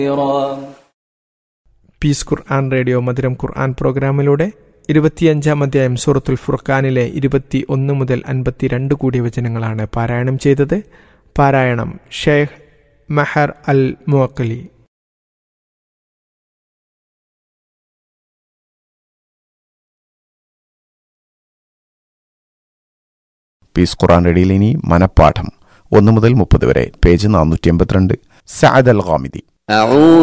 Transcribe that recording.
piece ഖുർആൻ radio മധുരം ഖുർആൻ പ്രോഗ്രാമിലൂടെ ഇരുപത്തിയഞ്ചാം അധ്യായം സൂറത്തുൽ ഫുർഖാനിലെ ഇരുപത്തി ഒന്ന് മുതൽ അൻപത്തിരണ്ട് കൂടിയ വചനങ്ങളാണ് പാരായണം ചെയ്തത് പാരായണം ഷെയ്ഖ് മഹർ അൽ മുഅക്കലി പീസ് ഖുറാൻ റേഡിയോയിൽ ഇനി മനപ്പാഠം ഒന്ന് മുതൽ മുപ്പത് വരെ പേജ് നാനൂറ്റി എൺപത്തിരണ്ട് സഅദ് അൽ ഖാമിദി أعوذ